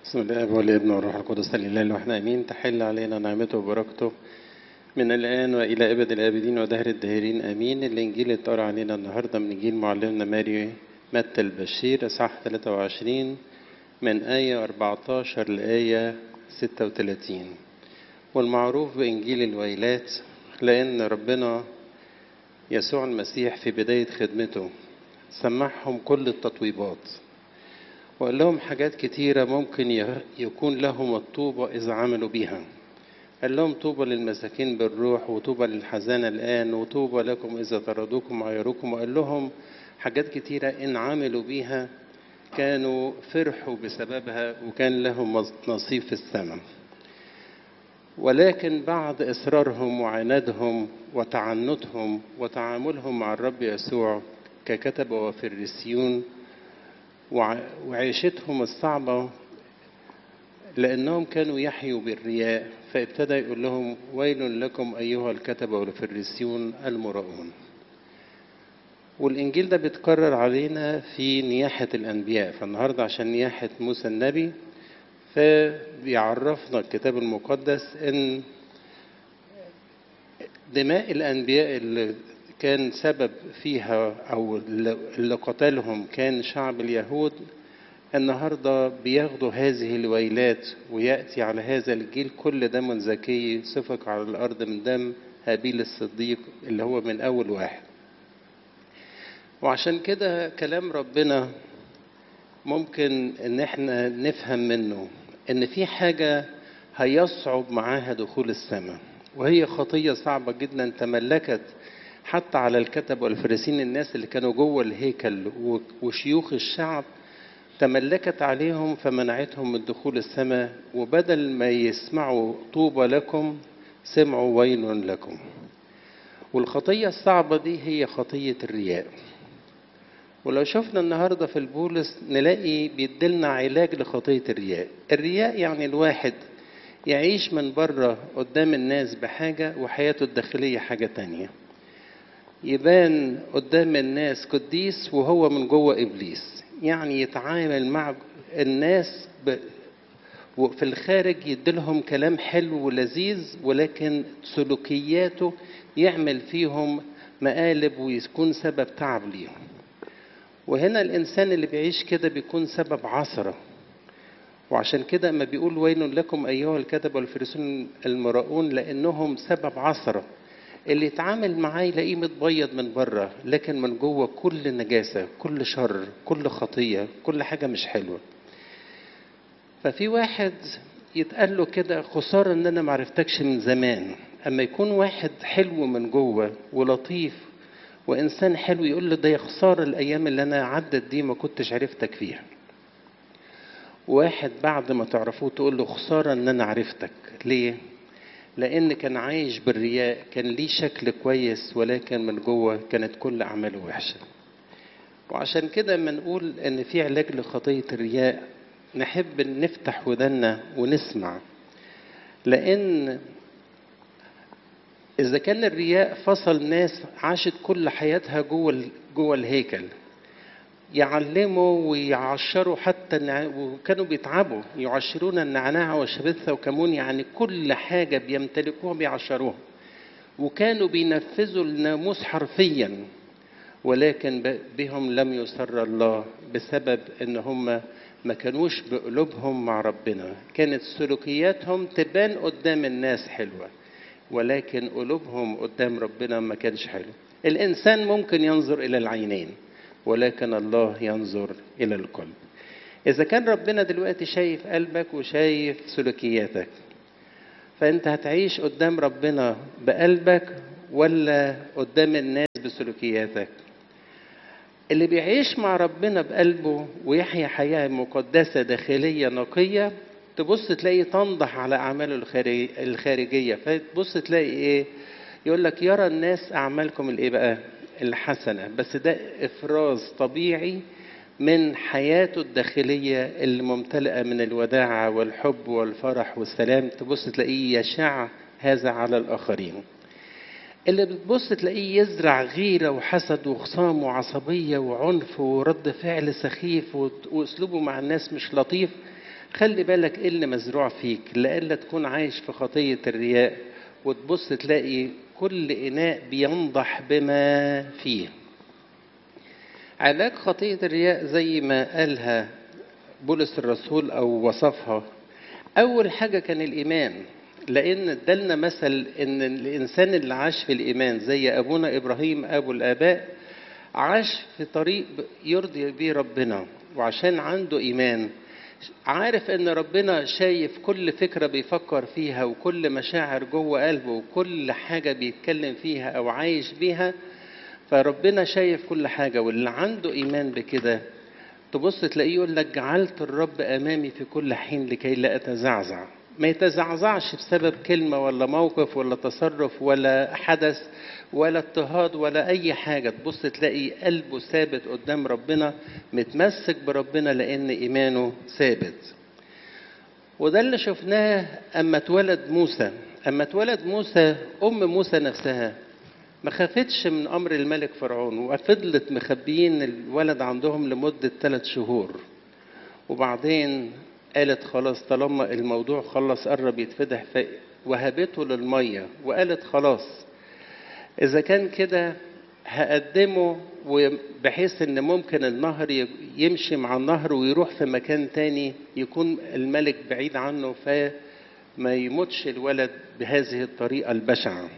بسم الله والابن والروح القدس الاله الواحد امين تحل علينا نعمته وبركته من الان والى ابد الابدين ودهر الداهرين امين الانجيل اللي اتقرا علينا النهارده من انجيل معلمنا ماري متى البشير اصحاح 23 من ايه 14 لايه 36 والمعروف بانجيل الويلات لان ربنا يسوع المسيح في بدايه خدمته سمعهم كل التطويبات وقال لهم حاجات كتيرة ممكن يكون لهم الطوبة إذا عملوا بيها قال لهم طوبى للمساكين بالروح وطوبى للحزانة الآن وطوبى لكم إذا طردوكم وعيروكم وقال لهم حاجات كتيرة إن عملوا بيها كانوا فرحوا بسببها وكان لهم نصيب في السماء ولكن بعد إصرارهم وعنادهم وتعنتهم وتعاملهم مع الرب يسوع ككتبة وفريسيون وعيشتهم الصعبة لأنهم كانوا يحيوا بالرياء فابتدى يقول لهم ويل لكم أيها الكتبة والفريسيون المراؤون والإنجيل ده بيتكرر علينا في نياحة الأنبياء فالنهاردة عشان نياحة موسى النبي فبيعرفنا الكتاب المقدس إن دماء الأنبياء اللي كان سبب فيها او اللي قتلهم كان شعب اليهود النهارده بياخدوا هذه الويلات وياتي على هذا الجيل كل دم زكي سفك على الارض من دم هابيل الصديق اللي هو من اول واحد وعشان كده كلام ربنا ممكن ان احنا نفهم منه ان في حاجه هيصعب معاها دخول السماء وهي خطيه صعبه جدا تملكت حتى على الكتب والفريسين الناس اللي كانوا جوه الهيكل وشيوخ الشعب تملكت عليهم فمنعتهم من دخول السماء وبدل ما يسمعوا طوبى لكم سمعوا ويل لكم والخطية الصعبة دي هي خطية الرياء ولو شفنا النهاردة في البولس نلاقي بيدلنا علاج لخطية الرياء الرياء يعني الواحد يعيش من بره قدام الناس بحاجة وحياته الداخلية حاجة تانية يبان قدام الناس قديس وهو من جوه ابليس يعني يتعامل مع الناس ب... وفي الخارج يديلهم كلام حلو ولذيذ ولكن سلوكياته يعمل فيهم مقالب ويكون سبب تعب ليهم وهنا الانسان اللي بيعيش كده بيكون سبب عثره وعشان كده اما بيقول ويل لكم ايها الكتب والفريسون المراؤون لانهم سبب عثره اللي يتعامل معاه يلاقيه متبيض من بره لكن من جوه كل نجاسة كل شر كل خطية كل حاجة مش حلوة ففي واحد يتقال له كده خسارة ان انا معرفتكش من زمان اما يكون واحد حلو من جوه ولطيف وانسان حلو يقول له ده يا خسارة الايام اللي انا عدت دي ما كنتش عرفتك فيها واحد بعد ما تعرفوه تقول له خسارة ان انا عرفتك ليه لأن كان عايش بالرياء كان ليه شكل كويس ولكن من جوه كانت كل أعماله وحشة وعشان كده لما نقول إن في علاج لخطية الرياء نحب نفتح ودنا ونسمع لأن إذا كان الرياء فصل ناس عاشت كل حياتها جوه جوه الهيكل يعلموا ويعشروا حتى وكانوا بيتعبوا يعشرون النعناع والشبثة وكمون يعني كل حاجة بيمتلكوها بيعشروها وكانوا بينفذوا الناموس حرفيا ولكن بهم لم يسر الله بسبب ان هم ما كانوش بقلوبهم مع ربنا كانت سلوكياتهم تبان قدام الناس حلوة ولكن قلوبهم قدام ربنا ما كانش حلو الإنسان ممكن ينظر إلى العينين ولكن الله ينظر إلى القلب إذا كان ربنا دلوقتي شايف قلبك وشايف سلوكياتك فأنت هتعيش قدام ربنا بقلبك ولا قدام الناس بسلوكياتك اللي بيعيش مع ربنا بقلبه ويحيا حياة مقدسة داخلية نقية تبص تلاقي تنضح على أعماله الخارجية فتبص تلاقي إيه يقول لك يرى الناس أعمالكم الإيه بقى الحسنة بس ده إفراز طبيعي من حياته الداخلية اللي ممتلئة من الوداعة والحب والفرح والسلام تبص تلاقيه يشع هذا على الآخرين اللي بتبص تلاقيه يزرع غيرة وحسد وخصام وعصبية وعنف ورد فعل سخيف وأسلوبه مع الناس مش لطيف خلي بالك ايه اللي مزروع فيك لئلا تكون عايش في خطية الرياء وتبص تلاقي كل إناء بينضح بما فيه علاج خطية الرياء زي ما قالها بولس الرسول أو وصفها أول حاجة كان الإيمان لأن ادالنا مثل إن الإنسان اللي عاش في الإيمان زي أبونا إبراهيم أبو الآباء عاش في طريق يرضي بيه ربنا وعشان عنده إيمان عارف ان ربنا شايف كل فكرة بيفكر فيها وكل مشاعر جوه قلبه وكل حاجة بيتكلم فيها او عايش بيها فربنا شايف كل حاجة واللي عنده ايمان بكده تبص تلاقيه يقول لك جعلت الرب امامي في كل حين لكي لا اتزعزع ما يتزعزعش بسبب كلمة ولا موقف ولا تصرف ولا حدث ولا اضطهاد ولا أي حاجة تبص تلاقي قلبه ثابت قدام ربنا متمسك بربنا لأن إيمانه ثابت وده اللي شفناه أما اتولد موسى أما اتولد موسى أم موسى نفسها ما خافتش من أمر الملك فرعون وفضلت مخبيين الولد عندهم لمدة ثلاث شهور وبعدين قالت خلاص طالما الموضوع خلص قرب يتفتح وهبته للمية وقالت خلاص إذا كان كده هقدمه بحيث إن ممكن النهر يمشي مع النهر ويروح في مكان تاني يكون الملك بعيد عنه فما يموتش الولد بهذه الطريقة البشعة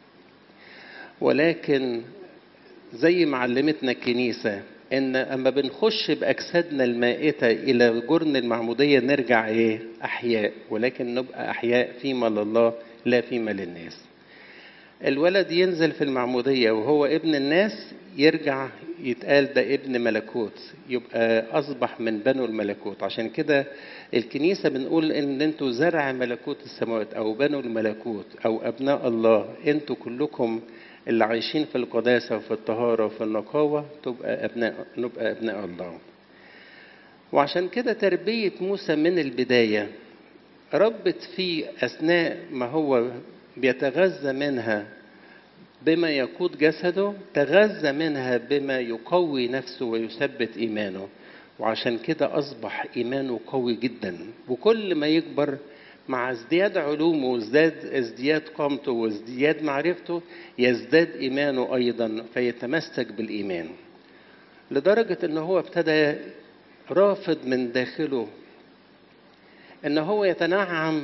ولكن زي ما علمتنا الكنيسة ان اما بنخش باجسادنا المائته الى جرن المعموديه نرجع ايه احياء ولكن نبقى احياء فيما لله لا فيما للناس الولد ينزل في المعموديه وهو ابن الناس يرجع يتقال ده ابن ملكوت يبقى اصبح من بنو الملكوت عشان كده الكنيسه بنقول ان انتوا زرع ملكوت السماوات او بنو الملكوت او ابناء الله انتوا كلكم اللي عايشين في القداسة وفي الطهارة وفي النقاوة تبقى أبناء نبقى أبناء الله. وعشان كده تربية موسى من البداية ربت فيه أثناء ما هو بيتغذى منها بما يقود جسده تغذى منها بما يقوي نفسه ويثبت إيمانه وعشان كده أصبح إيمانه قوي جدا وكل ما يكبر مع ازدياد علومه وازداد ازدياد قامته وازدياد معرفته يزداد ايمانه ايضا فيتمسك بالايمان لدرجه ان هو ابتدى رافض من داخله ان هو يتنعم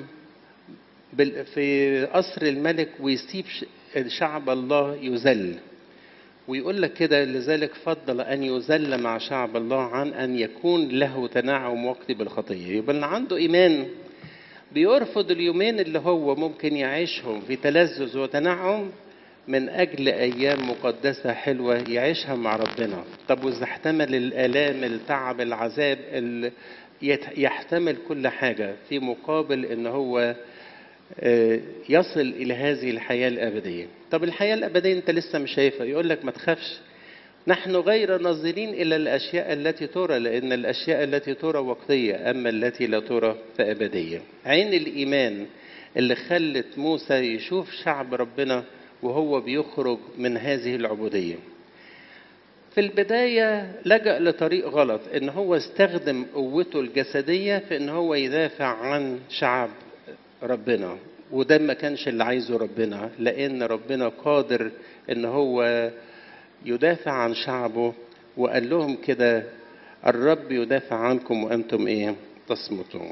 في قصر الملك ويسيب شعب الله يذل ويقول لك كده لذلك فضل ان يذل مع شعب الله عن ان يكون له تنعم وقتي بالخطيه يبقى اللي عنده ايمان بيرفض اليومين اللي هو ممكن يعيشهم في تلذذ وتنعم من أجل أيام مقدسة حلوة يعيشها مع ربنا طب وإذا احتمل الآلام التعب العذاب يحتمل كل حاجة في مقابل إن هو يصل إلى هذه الحياة الأبدية طب الحياة الأبدية أنت لسه مش شايفها يقول لك ما تخافش نحن غير ناظرين إلى الأشياء التي ترى لأن الأشياء التي ترى وقتية أما التي لا ترى فأبدية عين الإيمان اللي خلت موسى يشوف شعب ربنا وهو بيخرج من هذه العبودية في البداية لجأ لطريق غلط إن هو استخدم قوته الجسدية في إن هو يدافع عن شعب ربنا وده ما كانش اللي عايزه ربنا لأن ربنا قادر إن هو يدافع عن شعبه وقال لهم كده الرب يدافع عنكم وانتم ايه تصمتون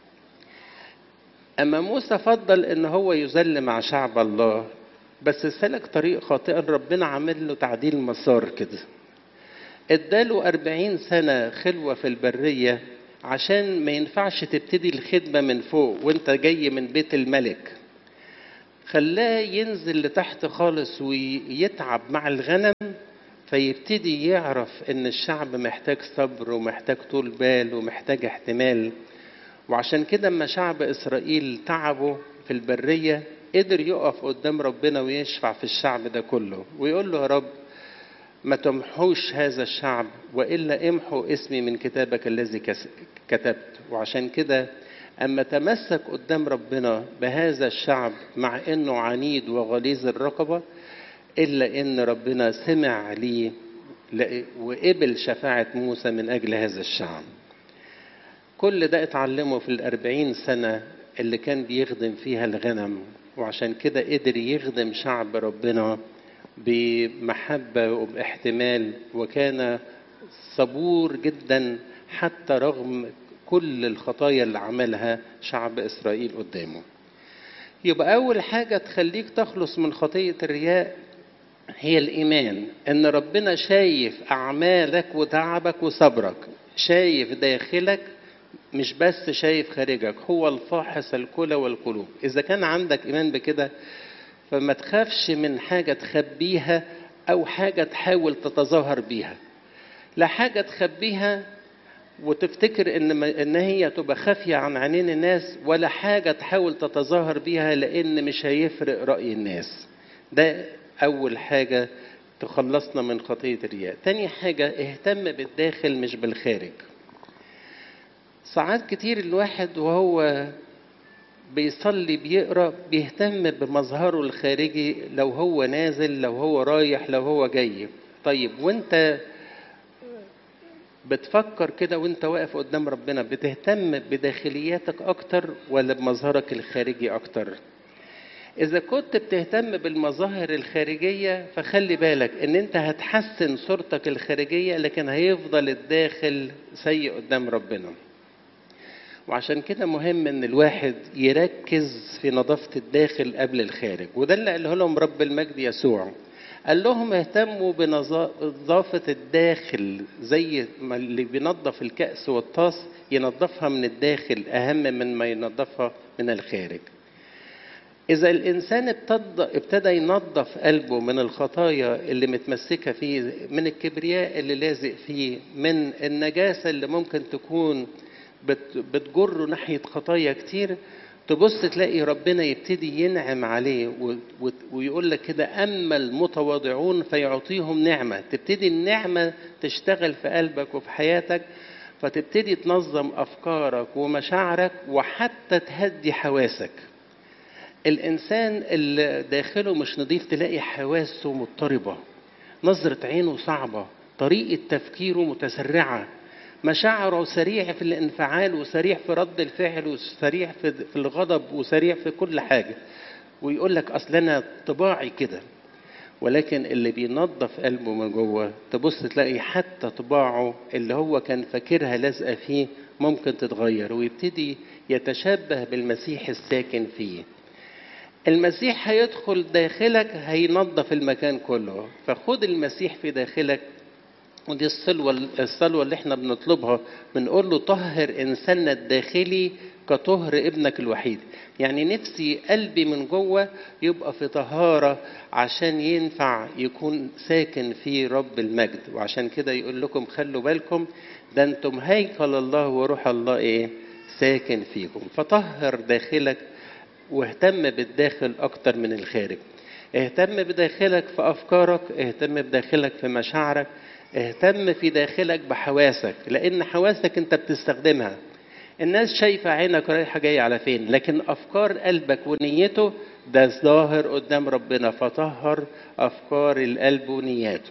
اما موسى فضل ان هو يذل مع شعب الله بس سلك طريق خاطئا ربنا عامل له تعديل مسار كده اداله أربعين سنة خلوة في البرية عشان ما ينفعش تبتدي الخدمة من فوق وانت جاي من بيت الملك خلاه ينزل لتحت خالص ويتعب مع الغنم فيبتدي يعرف ان الشعب محتاج صبر ومحتاج طول بال ومحتاج احتمال وعشان كده اما شعب اسرائيل تعبوا في البريه قدر يقف قدام ربنا ويشفع في الشعب ده كله ويقول له يا رب ما تمحوش هذا الشعب والا امحوا اسمي من كتابك الذي كتبت وعشان كده اما تمسك قدام ربنا بهذا الشعب مع انه عنيد وغليظ الرقبه إلا إن ربنا سمع لي وقبل شفاعة موسى من أجل هذا الشعب كل ده اتعلمه في الأربعين سنة اللي كان بيخدم فيها الغنم وعشان كده قدر يخدم شعب ربنا بمحبة وباحتمال وكان صبور جدا حتى رغم كل الخطايا اللي عملها شعب إسرائيل قدامه يبقى أول حاجة تخليك تخلص من خطية الرياء هي الإيمان إن ربنا شايف أعمالك وتعبك وصبرك شايف داخلك مش بس شايف خارجك هو الفاحص الكلى والقلوب إذا كان عندك إيمان بكده فما تخافش من حاجة تخبيها أو حاجة تحاول تتظاهر بيها لا حاجة تخبيها وتفتكر ان ان هي تبقى خافيه عن عينين الناس ولا حاجه تحاول تتظاهر بيها لان مش هيفرق راي الناس ده اول حاجه تخلصنا من خطيه الرياء تاني حاجه اهتم بالداخل مش بالخارج ساعات كتير الواحد وهو بيصلي بيقرا بيهتم بمظهره الخارجي لو هو نازل لو هو رايح لو هو جاي طيب وانت بتفكر كده وانت واقف قدام ربنا بتهتم بداخلياتك اكتر ولا بمظهرك الخارجي اكتر اذا كنت بتهتم بالمظاهر الخارجيه فخلي بالك ان انت هتحسن صورتك الخارجيه لكن هيفضل الداخل سيء قدام ربنا وعشان كده مهم ان الواحد يركز في نظافه الداخل قبل الخارج وده اللي قاله لهم رب المجد يسوع قال لهم اهتموا بنظافة الداخل زي ما اللي بينظف الكأس والطاس ينظفها من الداخل أهم من ما ينظفها من الخارج إذا الإنسان ابتدى ينظف قلبه من الخطايا اللي متمسكة فيه من الكبرياء اللي لازق فيه من النجاسة اللي ممكن تكون بتجره ناحية خطايا كتير تبص تلاقي ربنا يبتدي ينعم عليه ويقول لك كده اما المتواضعون فيعطيهم نعمه تبتدي النعمه تشتغل في قلبك وفي حياتك فتبتدي تنظم افكارك ومشاعرك وحتى تهدي حواسك الانسان اللي داخله مش نظيف تلاقي حواسه مضطربه نظره عينه صعبه طريقه تفكيره متسرعه مشاعره سريع في الانفعال وسريع في رد الفعل وسريع في الغضب وسريع في كل حاجة ويقول لك أصل أنا طباعي كده ولكن اللي بينظف قلبه من جوه تبص تلاقي حتى طباعه اللي هو كان فاكرها لازقة فيه ممكن تتغير ويبتدي يتشبه بالمسيح الساكن فيه المسيح هيدخل داخلك هينظف المكان كله فخد المسيح في داخلك ودي الصلوة الصلوة اللي احنا بنطلبها بنقول له طهر انساننا الداخلي كطهر ابنك الوحيد يعني نفسي قلبي من جوه يبقى في طهارة عشان ينفع يكون ساكن فيه رب المجد وعشان كده يقول لكم خلوا بالكم ده انتم هيكل الله وروح الله ايه ساكن فيكم فطهر داخلك واهتم بالداخل اكتر من الخارج اهتم بداخلك في افكارك اهتم بداخلك في مشاعرك اهتم في داخلك بحواسك لان حواسك انت بتستخدمها الناس شايفه عينك رايحه جايه على فين لكن افكار قلبك ونيته ده ظاهر قدام ربنا فطهر افكار القلب ونياته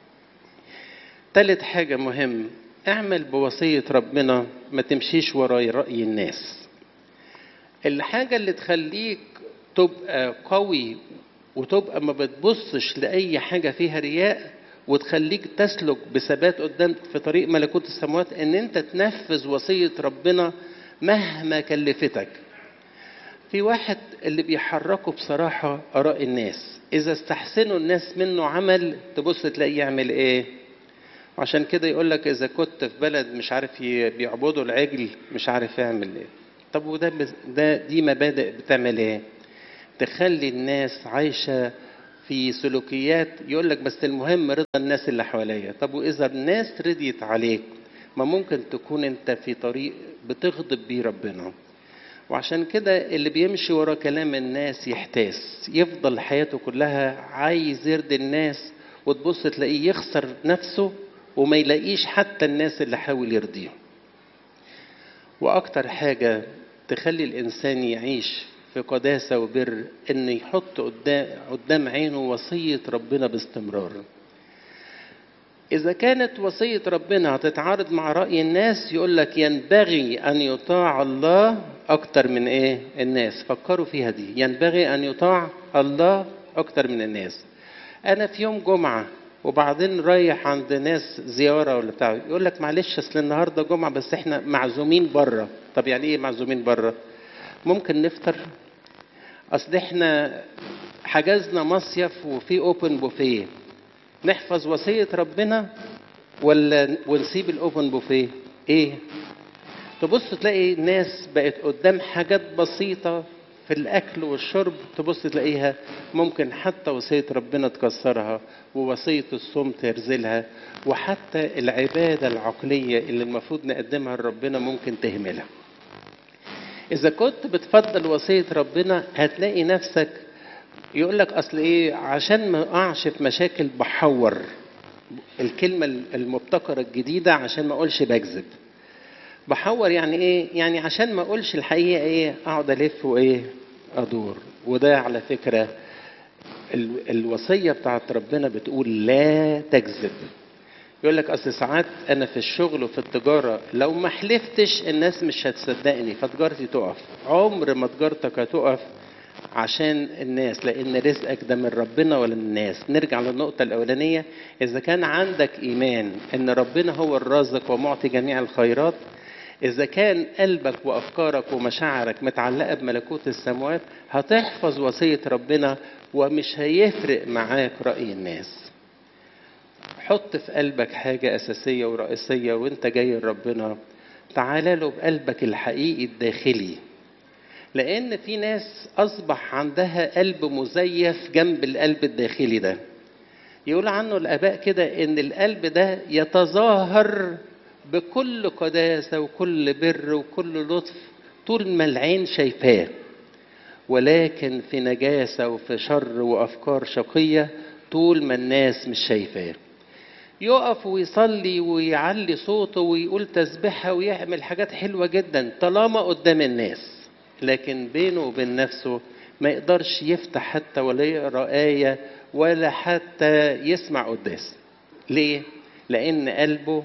تالت حاجه مهم اعمل بوصيه ربنا ما تمشيش ورا راي الناس الحاجه اللي تخليك تبقى قوي وتبقى ما بتبصش لاي حاجه فيها رياء وتخليك تسلك بثبات قدام في طريق ملكوت السماوات ان انت تنفذ وصيه ربنا مهما كلفتك في واحد اللي بيحركه بصراحة آراء الناس إذا استحسنوا الناس منه عمل تبص تلاقيه يعمل إيه عشان كده يقول لك إذا كنت في بلد مش عارف بيعبدوا العجل مش عارف يعمل إيه طب وده ده دي مبادئ بتعمل إيه تخلي الناس عايشة في سلوكيات يقول لك بس المهم رضا الناس اللي حواليا طب واذا الناس رضيت عليك ما ممكن تكون انت في طريق بتغضب بيه ربنا وعشان كده اللي بيمشي ورا كلام الناس يحتاس يفضل حياته كلها عايز يرضي الناس وتبص تلاقيه يخسر نفسه وما يلاقيش حتى الناس اللي حاول يرضيهم واكتر حاجة تخلي الانسان يعيش في قداسة وبر إنه يحط قدام, قدام عينه وصية ربنا باستمرار. إذا كانت وصية ربنا هتتعارض مع رأي الناس يقول لك ينبغي أن يطاع الله أكتر من إيه؟ الناس، فكروا فيها دي، ينبغي أن يطاع الله أكتر من الناس. أنا في يوم جمعة وبعدين رايح عند ناس زيارة ولا بتاع، يقول لك معلش أصل النهارده جمعة بس إحنا معزومين بره، طب يعني إيه معزومين بره؟ ممكن نفطر؟ أصل إحنا حجزنا مصيف وفي أوبن بوفيه نحفظ وصية ربنا ولا ونسيب الأوبن بوفيه؟ إيه؟ تبص تلاقي ناس بقت قدام حاجات بسيطة في الأكل والشرب تبص تلاقيها ممكن حتى وصية ربنا تكسرها ووصية الصوم ترزلها وحتى العبادة العقلية اللي المفروض نقدمها لربنا ممكن تهملها. إذا كنت بتفضل وصية ربنا هتلاقي نفسك يقول لك اصل ايه عشان ما اقعش في مشاكل بحور الكلمه المبتكره الجديده عشان ما اقولش بكذب بحور يعني ايه يعني عشان ما اقولش الحقيقه ايه اقعد الف وايه ادور وده على فكره ال الوصيه بتاعت ربنا بتقول لا تكذب يقول لك اصل ساعات انا في الشغل وفي التجاره لو ما حلفتش الناس مش هتصدقني فتجارتي تقف عمر ما تجارتك هتقف عشان الناس لان رزقك ده من ربنا ولا من الناس نرجع للنقطه الاولانيه اذا كان عندك ايمان ان ربنا هو الرازق ومعطي جميع الخيرات اذا كان قلبك وافكارك ومشاعرك متعلقه بملكوت السماوات هتحفظ وصيه ربنا ومش هيفرق معاك راي الناس حط في قلبك حاجه اساسيه ورئيسيه وانت جاي لربنا تعالى له بقلبك الحقيقي الداخلي لأن في ناس أصبح عندها قلب مزيف جنب القلب الداخلي ده يقول عنه الآباء كده إن القلب ده يتظاهر بكل قداسة وكل بر وكل لطف طول ما العين شايفاه ولكن في نجاسة وفي شر وأفكار شقية طول ما الناس مش شايفاه يقف ويصلي ويعلي صوته ويقول تسبحة ويعمل حاجات حلوة جدا طالما قدام الناس لكن بينه وبين نفسه ما يقدرش يفتح حتى ولا يقرا آية ولا حتى يسمع قداس. ليه؟ لأن قلبه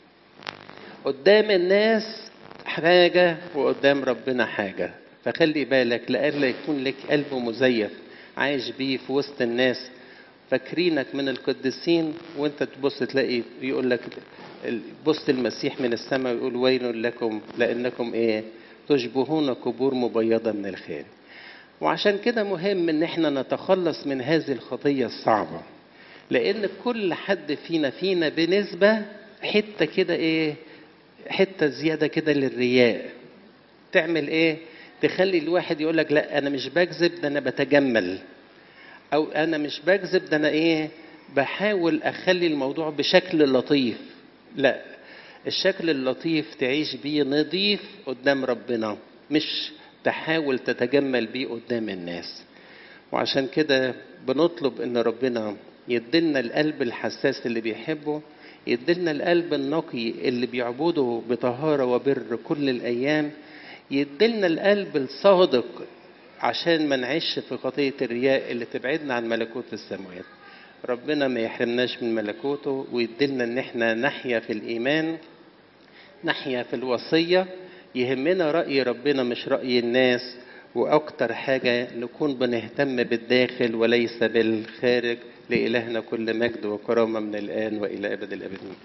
قدام الناس حاجة وقدام ربنا حاجة، فخلي بالك لألا يكون لك قلب مزيف عايش بيه في وسط الناس فاكرينك من القديسين وانت تبص تلاقي يقول لك بص المسيح من السماء ويقول ويل لكم لأنكم إيه؟ تشبهون قبور مبيضة من الخارج وعشان كده مهم ان احنا نتخلص من هذه الخطية الصعبة لان كل حد فينا فينا بنسبة حتة كده ايه حتة زيادة كده للرياء تعمل ايه تخلي الواحد يقول لك لا انا مش بكذب ده انا بتجمل او انا مش بكذب ده انا ايه بحاول اخلي الموضوع بشكل لطيف لا الشكل اللطيف تعيش بيه نظيف قدام ربنا مش تحاول تتجمل بيه قدام الناس وعشان كده بنطلب ان ربنا يدلنا القلب الحساس اللي بيحبه يدلنا القلب النقي اللي بيعبده بطهارة وبر كل الأيام يدلنا القلب الصادق عشان ما نعيش في خطية الرياء اللي تبعدنا عن ملكوت السماوات ربنا ما يحرمناش من ملكوته ويدلنا ان احنا نحيا في الايمان نحيا في الوصيه يهمنا راي ربنا مش راي الناس واكتر حاجه نكون بنهتم بالداخل وليس بالخارج لالهنا كل مجد وكرامه من الان والى ابد الابدين